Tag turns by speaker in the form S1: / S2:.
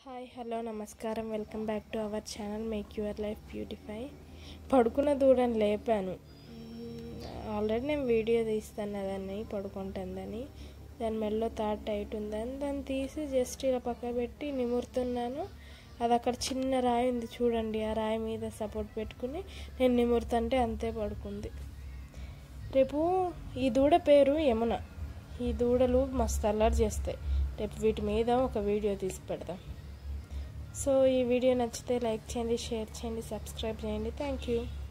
S1: hi hello నమస్కారం welcome back to our channel make your life beautify పడుకున్న దూడని లేపాను already నేను వీడియో తీస్తాను దాన్ని పడుకుంటుందని దాని మెల్లో తాట్ టైట్ ఉందని దాన్ని తీసి జస్ట్ ఇలా పక్క పెట్టి నిమురుతున్నాను అది అక్కడ చిన్న రాయి ఉంది చూడండి ఆ రాయి మీద సపోర్ట్ పెట్టుకుని నేను నిమురుతుంటే అంతే పడుకుంది రేపు ఈ దూడ పేరు యమున ఈ దూడలు మస్తు అల్లరి చేస్తాయి రేపు వీటి మీద ఒక వీడియో తీసి పెడదాం సో ఈ వీడియో నచ్చితే లైక్ చేయండి షేర్ చేయండి సబ్స్క్రైబ్ చేయండి థ్యాంక్ యూ